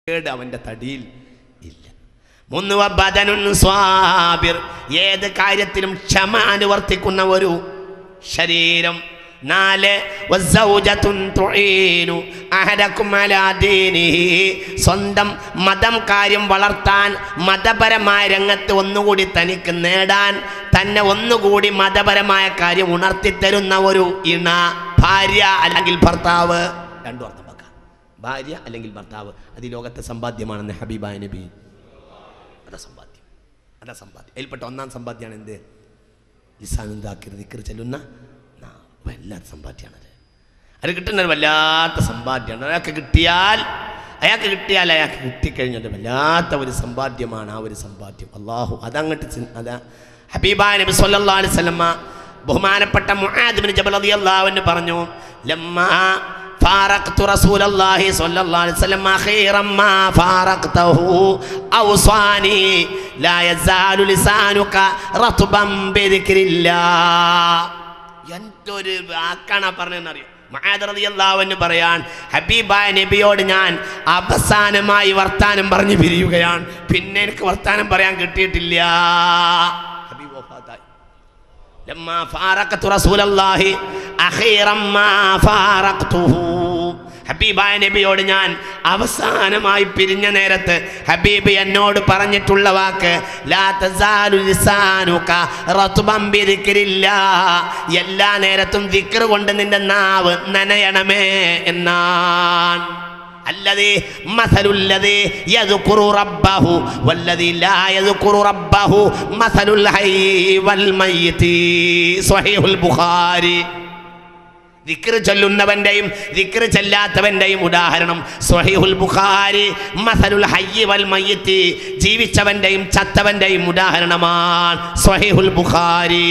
കേട് അവൻ്റെ തടിയിൽ ഇല്ല മൂന്ന് വബദനുൻ സ്വാബിർ ഏത് കാര്യത്തിലും ക്ഷമ അനുവർത്തിക്കുന്ന ഒരു ശരീരം നാല് വസ്സൗജത്തുൻ തുഈനു അഹദക്കും അലാ ദീനിഹി സ്വന്തം മതം കാര്യം വളർത്താൻ മതപരമായ രംഗത്ത് ഒന്നുകൂടി തനിക്ക് നേടാൻ തന്നെ ഒന്നുകൂടി മതപരമായ കാര്യം ഉണർത്തിത്തരുന്ന ഒരു ഇണ ഭാര്യ അല്ലെങ്കിൽ ഭർത്താവ് രണ്ടു അർത്ഥം വെക്കാം ഭാര്യ അല്ലെങ്കിൽ ഭർത്താവ് അത് ഈ ലോകത്തെ സമ്പാദ്യമാണെന്ന് ഹബീബായ നബി അതാ സമ്പാദ്യം അതാ സമ്പാദ്യം അതിൽപ്പെട്ട ഒന്നാം സമ്പാദ്യമാണ് എന്ത് ലിസാനുന്താക്കിർ ദിക്കർ ചെല്ലുന്ന നാവ്. വല്ലാത്ത സമ്പാദ്യമാണത് അത് കിട്ടുന്ന ഒരു വല്ലാത്ത സമ്പാദ്യമാണ് അയാൾക്ക് കിട്ടിയാൽ അയാൾക്ക് കിട്ടിയാൽ അയാൾക്ക് കിട്ടിക്കഴിഞ്ഞത് വല്ലാത്ത ഒരു സമ്പാദ്യമാണ് ആ ഒരു സമ്പാദ്യം അള്ളാഹു അതങ്ങട്ട് ചി- അതാ ഹബീബാ നബി സല്ലല്ലാഹു അലൈഹി വസല്ലമ ബഹുമാനപ്പെട്ട മുആദ് ബിൻ ജബൽ റളിയല്ലാഹു അൻഹു പറഞ്ഞു ലമ്മാ فارقت رسول الله صلى الله عليه وسلم خيرا ما فارقته أوصاني لا يزال لسانك رطبا بذكر الله എന്തൊരു വാക്കാണ് പറഞ്ഞതെന്നറിയോ മഹാദറിയല്ലാവെന്ന് പറയാൻ ഹബീബായ നബിയോട് ഞാൻ അവസാനമായി വർത്താനം പറഞ്ഞു പിരിയുകയാണ് പിന്നെ എനിക്ക് വർത്താനം പറയാൻ കിട്ടിയിട്ടില്ല ഹബീബ് വഫാത്തായി لما فارقت رسول الله أخيرا ما فارقته ഹബീബായ നബിയോട് ഞാൻ അവസാനമായി പിരിഞ്ഞ നേരത്ത് ഹബീബ് എന്നോട് പറഞ്ഞിട്ടുള്ള വാക്ക് ലാ തസാലു ലിസാനുക റത്ബൻ ബിദിക്രില്ലാ എല്ലാ നേരത്തും ദിക്ർ കൊണ്ട് നിന്റെ നാവ് നനയണമേ എന്നാണ് الذي مثل الذي يذكر ربه والذي لا يذكر ربه مثل الحي والميت صحيح البخاري ദിക്ർ ചൊല്ലുന്നവന്റെയും ദിക്ർ ചെല്ലാത്തവന്റെയും ഉദാഹരണം സ്വഹീഹുൽ ബുഖാരി മസലുൽ ഹയ്യി വൽ മയ്യിത്തി ജീവിച്ചവന്റെയും ചത്തവന്റെയും ഉദാഹരണമാണ് സ്വഹീഹുൽ ബുഖാരി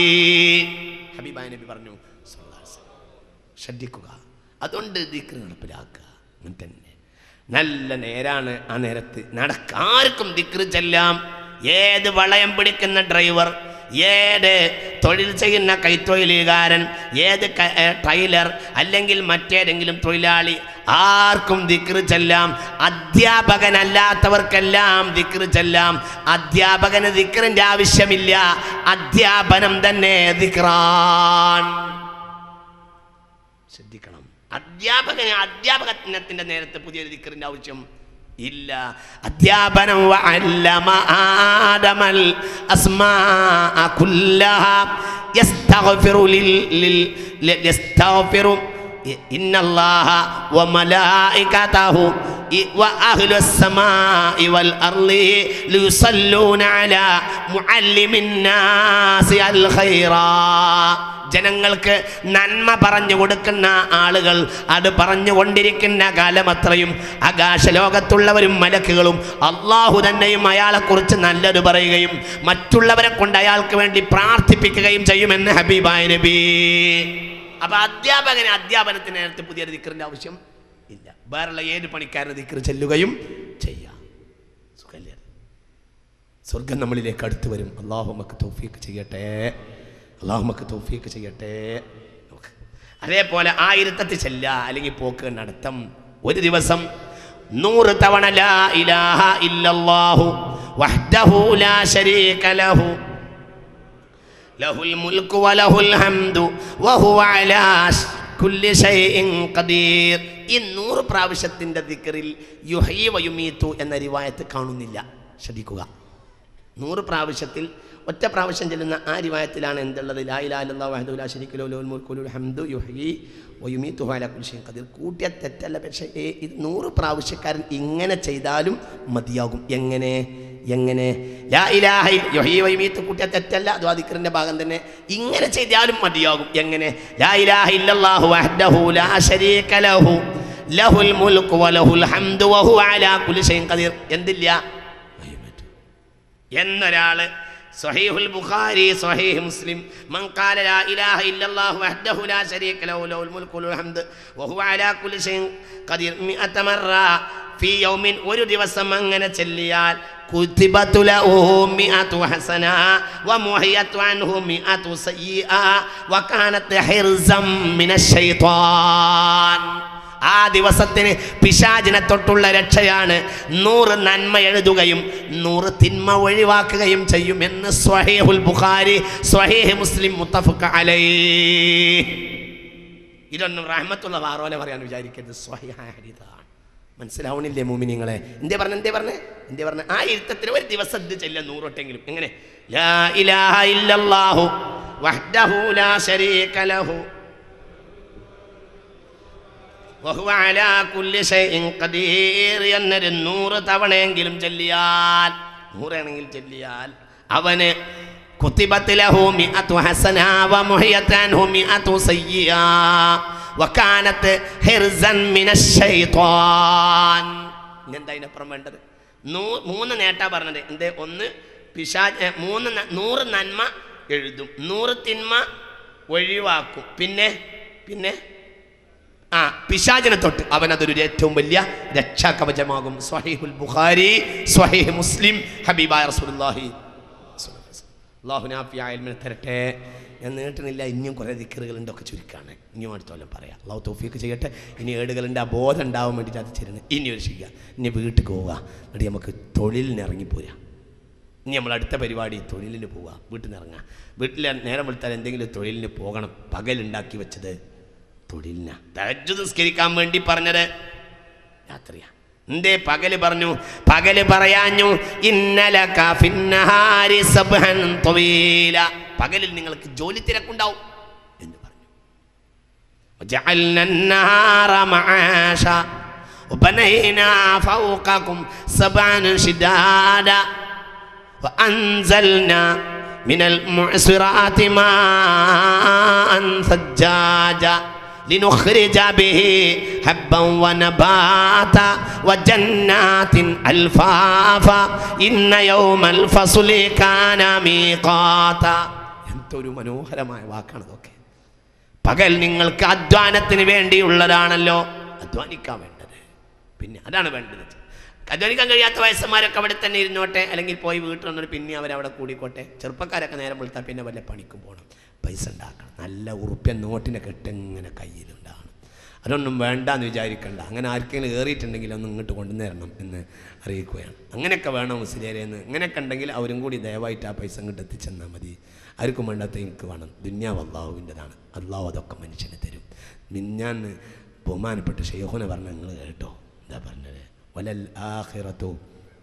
ഹബീബായ നബി പറഞ്ഞു സല്ലല്ലാഹു അലൈഹി വസല്ലം. ശ്രദ്ധിക്കുക അതുകൊണ്ട് ദിക്ർ നടപ്പിലാക്കുക അങ്ങനെ തന്നെ നല്ല നേരാണ് ആ നേരത്ത് നടക്ക ആർക്കും ദിക്ർ ചെല്ലാം ഏത് വളയം പിടിക്കുന്ന ഡ്രൈവർ ഏത് തൊഴിൽ ചെയ്യുന്ന കൈത്തൊഴിലുകാരൻ ഏത് ക- ഏ, ടൈലർ അല്ലെങ്കിൽ മറ്റേതെങ്കിലും തൊഴിലാളി ആർക്കും ദിക്ർ ചെല്ലാം അധ്യാപകനല്ലാത്തവർക്കെല്ലാം ദിക്ർ ചെല്ലാം അധ്യാപകന് ദിക്റിന്റെ ആവശ്യമില്ല അധ്യാപനം തന്നെ ദിക്റാൻ ശ്രദ്ധിക്കണം അധ്യാപകന് അധ്യാപകത്തിന്റെ നേരത്തെ പുതിയൊരു ദിക്കറിന്റെ ആവശ്യം ഇല്ല അധ്യാപനം വഅല്ലമ ആദമൽ അസ്മാഅ കുല്ലഹ യസ്തഗ്ഫിറു ലിൽ ലിൽ ലിൽ- യസ്തഗ്ഫിറു إن الله وملائكته وأهل السماء والأرض ليصلون على معلم الناس الخيرا ജനങ്ങൾക്ക് നന്മ പറഞ്ഞു കൊടുക്കുന്ന ആളുകൾ അത് പറഞ്ഞുകൊണ്ടിരിക്കുന്ന കാലമത്രയും ആകാശലോകത്തുള്ളവരും മലക്കുകളും അള്ളാഹു തന്നെയും അയാളെക്കുറിച്ച് നല്ലത് പറയുകയും മറ്റുള്ളവരെ കൊണ്ട് അയാൾക്ക് വേണ്ടി പ്രാർത്ഥിപ്പിക്കുകയും ചെയ്യുമെന്ന് ഹബീബായ നബി അപ്പൊ അധ്യാപകന് അധ്യാപനത്തിന് നേരത്തെ പുതിയൊരു ദിക്കറിന്റെ ആവശ്യം ഇല്ല വേറെയുള്ള ഏത് പണിക്കാരന് ദിക്കർ ചെല്ലുകയും ചെയ്യാം സുഖല്ലേ സ്വർഗം നമ്മളിലേക്ക് അടുത്ത് വരും അള്ളാഹു നമുക്ക് തൗഫീക്ക് ചെയ്യട്ടെ അള്ളാഹു നമുക്ക് തൗഫീക്ക് ചെയ്യട്ടെ നോക്ക്. അതേപോലെ ആയിരത്തത്തി ചെല്ല അല്ലെങ്കിൽ പോക്ക് നടത്തം ഒരു ദിവസം നൂറ് തവണ ലാ ഇലാഹ ഇല്ലല്ലാഹു വഹ്ദഹു ലാ ശരീക ലഹു ലഹുൽ മുൽക്കു വലഹുൽ ഹംദു വഹുവ അലാ കുല്ലി ഷൈഇൻ ഖദീർ ഈ നൂറ് പ്രാവശ്യത്തിൻ്റെ ദിക്റിൽ യുഹീ വയുമീത്തു എന്ന റിവായത്ത് കാണുന്നില്ല ശ്രദ്ധിക്കുക നൂറ് പ്രാവശ്യത്തിൽ ഒറ്റ പ്രാവശ്യം ചെല്ലുന്ന ആ റിവായത്തിലാണ് എന്തുള്ളത് ലാ ഇലാഹ ഇല്ലല്ലാഹു വഹ്ദഹു ലാ ശരീക ലഹു ലഹുൽ മുൽക്കു വലഹുൽ ഹംദു യുഹ്യി വയുമീത്തുഹു അലാ കുല്ലി ഷൈഇൻ ഖദീർ കൂട്ടിയ തെറ്റല്ല പക്ഷേ ഏ, ഇത് നൂറ് പ്രാവശ്യക്കാരൻ ഇങ്ങനെ ചെയ്താലും മതിയാകും എങ്ങനെ എങ്ങനെ ലാ ഇലാഹ ഇല്ല- യുഹ്യി വയുമീത്തു കൂട്ടിയ തെറ്റല്ല അത് ദിക്റിന്റെ ഭാഗം തന്നെ ഇങ്ങനെ ചെയ്താലും മതിയാകും എങ്ങനെ ലാ ഇലാഹ ഇല്ലല്ലാഹു വഹ്ദഹു ലാ ശരീക ലഹു ലഹുൽ മുൽക്കു വലഹുൽ ഹംദു വഹുവ അലാ കുല്ലി ഷൈഇൻ ഖദീർ എന്തില്ല എന്നൊരാള് സ്വഹീഹുൽ ബുഖാരി സ്വഹീഹ് മുസ്ലിം മൻ ഖാല ലാ ഇലാഹ ഇല്ലല്ലാഹു വഹ്ദഹു ലാ ശരീക ലഹു ലഹുൽ മുൽക്കു വലഹുൽ ഹംദ് വഹുവ അലാ കുല്ലി ഷൈഇൻ ഖദീർ മിഅത മറ ഫീ യൗമിൻ ഒരു ദിവസം അങ്ങനെ ചെല്ലിയാൽ കുതിബത്തു ലഹു മിഅതു ഹസന വമുഹിയത്തു അൻഹു മിഅതു സയ്യിഅ വകാനത് ഹിർസം മിനശ് ശൈത്വാൻ ആ ദിവസത്തിന് പിശാചിനെ തൊട്ടുള്ള രക്ഷയാണ് നൂറ് നന്മ എഴുതുകയും നൂറ് തിന്മ ഒഴിവാക്കുകയും ചെയ്യും എന്ന് സ്വഹീഹുൽ ബുഖാരി സ്വഹീഹ് മുസ്ലിം മുത്തഫുക്ക് അലൈ ഇതൊന്നും റഹ്മത്തുള്ള വാറോലെ പറയാൻ വിചാരിക്കരുത് സ്വഹിഹായ ഹരീതാണ് മനസ്സിലാവണില്ലേ മൂമിനിങ്ങളെ എന്തേ പറഞ്ഞ എന്തേ പറഞ്ഞ എന്തേ പറഞ്ഞ ആ ഇരുത്തത്തിന് ഒരു ദിവസം ഇത് ചെല്ല നൂറൊട്ടെങ്കിലും എങ്ങനെ ലാ ഇലാഹ ഇല്ലല്ലാഹു വഹ്ദഹു ലാ ശരീക ലഹു വഹുവ അലാ കുല്ലി ഷൈഇൻ ഖദീർ എന്നൊരു നൂറ് തവണയെങ്കിലും ചൊല്ലിയാൽ നൂറാണെങ്കിൽ ചൊല്ലിയാൽ അവന് കുത്തിബത്ത് ലഹു മിഅതു ഹസന വമുഹിയത് അൻഹു മിഅതു സയ്യിഅ വകാനത്ത് ഹിർസൻ മിനശ് ശൈത്വാൻ ഇനെന്താ ഇതിനപ്പുറം വേണ്ടത് നൂ മൂന്ന് നേട്ടാ പറഞ്ഞത് എന്തേ ഒന്ന് പിശാ ഏ, മൂന്ന് ന- നൂറ് നന്മ എഴുതും നൂറ് തിന്മ ഒഴിവാക്കും പിന്നെ പിന്നെ ആ പിശാചിനെ തൊട്ട് അവൻ അതൊരു ഏറ്റവും വലിയ രക്ഷാകവചമാകും സ്വഹീഹുൽ ബുഖാരി സ്വഹീഹ് മുസ്ലിം ഹബീബായ റസൂലുള്ളാഹി അള്ളാഹുനാഫി ആയൽമിനെ തരട്ടെ ഞാൻ നീട്ടുന്നില്ല ഇനിയും കുറേ ദിക്കറുകളുണ്ട് ഒക്കെ ചുരുക്കാണ് ഇനിയും അടുത്ത കൊല്ലം പറയാം അള്ളാഹു തോഫിയൊക്കെ ചെയ്യട്ടെ ഇനി ഏടുകളുണ്ട് ആ ബോധം ഉണ്ടാവാൻ വേണ്ടിയിട്ട് അത് ചെയ്യുന്നത് ഇനി ഒരു ചെയ്യുക ഇനി വീട്ടിൽ പോവുക എന്നിട്ട് നമുക്ക് തൊഴിലിന് ഇറങ്ങിപ്പോരാ ഇനി നമ്മൾ അടുത്ത പരിപാടി തൊഴിലിന് പോവുക വീട്ടിൽ നിന്ന് ഇറങ്ങുക വീട്ടിൽ നേരം വെളുത്താൽ എന്തെങ്കിലും തൊഴിലിന് പോകണം പകലുണ്ടാക്കി വെച്ചത് തൊഴിലിന തഹജ്ജുദ് നിസ്കരിക്കാൻ വേണ്ടി പറഞ്ഞത് രാത്രിയാ എന്തേ പകല് പറഞ്ഞു പകല് പറയാഞ്ഞു ഇന്നലെ പകലിൽ നിങ്ങൾക്ക് ജോലി തിരക്കുണ്ടാവും എന്ന് പറഞ്ഞു وجعلنا النهار معاشا وبنينا فوقكم سبعا شدادا وأنزلنا من المعصرات ماء ثجاجا لنخرج به حبا ونباتا وجنات ألفافا إن يوم الفصل كان ميقاتا എന്തൊരു മനോഹരമായ വാക്കാണ് ഇതൊക്കെ പകൽ നിങ്ങൾക്ക് അധ്വാനത്തിന് വേണ്ടിയുള്ളതാണല്ലോ അധ്വാനിക്കാൻ വേണ്ടത് പിന്നെ അതാണ് വേണ്ടത് അധ്വാനിക്കാൻ കഴിയാത്ത വയസ്സന്മാരൊക്കെ അവിടെ തന്നെ ഇരുന്നോട്ടെ അല്ലെങ്കിൽ പോയി വീട്ടിൽ വന്നിട്ട് പിന്നെ അവരവിടെ കൂടിക്കോട്ടെ ചെറുപ്പക്കാരൊക്കെ നേരം വിളിത്താൽ പിന്നെ വല്ല പണിക്കും പോകണം പൈസ ഉണ്ടാക്കണം നല്ല ഉറുപ്പ്യ നോട്ടിനെ കെട്ടിങ്ങനെ കയ്യിലുണ്ടാകണം അതൊന്നും വേണ്ടാന്ന് വിചാരിക്കണ്ട അങ്ങനെ ആർക്കെങ്കിലും ഏറിയിട്ടുണ്ടെങ്കിൽ ഒന്ന് ഇങ്ങോട്ട് കൊണ്ടുവരണം എന്ന് അറിയിക്കുകയാണ് അങ്ങനെയൊക്കെ വേണം മുസ്ലിയരെ എന്ന് ഇങ്ങനെയൊക്കെ ഉണ്ടെങ്കിൽ അവരും കൂടി ദയവായിട്ട് ആ പൈസ ഇങ്ങോട്ട് എത്തിച്ചെന്നാൽ മതി ആർക്കും വേണ്ടാത്ത എനിക്ക് വേണം ദുന്യാവ് അള്ളാഹുവിൻ്റെതാണ് അള്ളാഹു അതൊക്കെ മനുഷ്യന് തരും മിന്നാൻ ബഹുമാനപ്പെട്ട ഷെയ്ഹുനെ പറഞ്ഞ നിങ്ങൾ കേട്ടോ എന്താ പറഞ്ഞത് വലൽ ആഖിറത്തു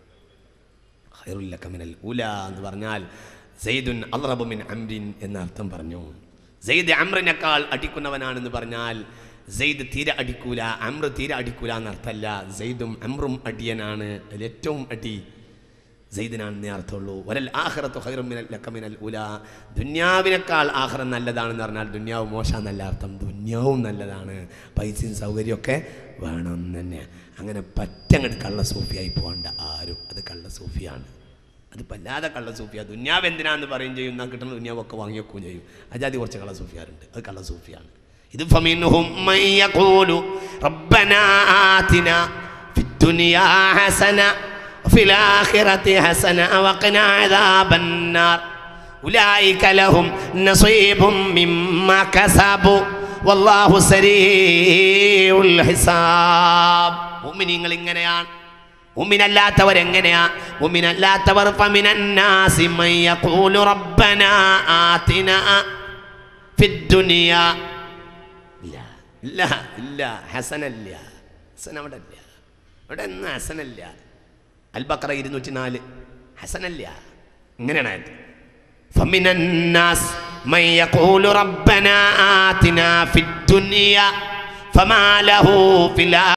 ഖൈറുല്ലക മിനൽ ഉല എന്ന് പറഞ്ഞാൽ സെയ്ദുൻ അൽറബു മിൻ അംരിൻ എന്ന അർത്ഥം പറഞ്ഞു സെയ്ദ് അമ്രിനേക്കാൾ അടിക്കുന്നവനാണെന്ന് പറഞ്ഞാൽ സെയ്ദ് തീരെ അടിക്കൂല അമ്ര തീരെ അടിക്കൂല എന്നർത്ഥമല്ല സെയ്ദും അമ്രും അടിയനാണ് അതിൽ ഏറ്റവും അടി സെയ്ദിനാണെന്നേ അർത്ഥമുള്ളൂ വലൽ ആഹ്റത്തു ഹൈറും മിനൽ ലക്ക മിനൽ ഉല ദുന്യാവിനേക്കാൾ ആഹ്റം നല്ലതാണെന്ന് പറഞ്ഞാൽ ദുന്യാവ് മോശം എന്നല്ല അർത്ഥം ദുന്യാവും നല്ലതാണ് പൈസയും സൗകര്യമൊക്കെ വേണം എന്ന് തന്നെ അങ്ങനെ പറ്റങ്ങോട്ട് കള്ള സൂഫിയായി പോകണ്ട ആരും അത് കള്ള സൂഫിയാണ് അത് വല്ലാതെ കള്ള സൂഫിയ ദുന്യാവ് എന്തിനാന്ന് പറയും ചെയ്യും എന്നാൽ കിട്ടുന്ന ദുന്യാവൊക്കെ വാങ്ങി വെക്കുകയും ചെയ്യും അജാതി കുറച്ച് കള്ള സൂഫിയാറുണ്ട് അത് കള്ള സൂഫിയാണ് ഇത് ഫമിൻഹും മൻ യഖൂലു റബ്ബനാ ആതിനാ ഫിദ്ദുനിയാ ഹസന وفي الآخرة حسنة وقنا عذاب النار أولئك لهم نصيب مما كسبوا والله سريع الحساب മുഅ്മിനീങ്ങൾ ഇങ്ങനെയാണ് മുഅ്മിനല്ലാത്തവർ എങ്ങനെയാ മുഅ്മിനല്ലാത്തവർ ഫമിനന്നാസി മൻ യഖൂലു റബ്ബനാ ആതിനാ ഫിദ്ദുനിയ ഇല്ല ഇല്ല ഇല്ല ഹസനല്ല ഹസൻ അവിടെ ഇല്ല അവിടെ ഒന്നും ഹസനല്ല അൽബക്കറ ഇരുന്നൂറ്റി നാല് ഹസനല്ല ഇങ്ങനെയാണ് ആയത് فمن الناس من يقول ربنا آتنا في الدنيا فما له في الآخرة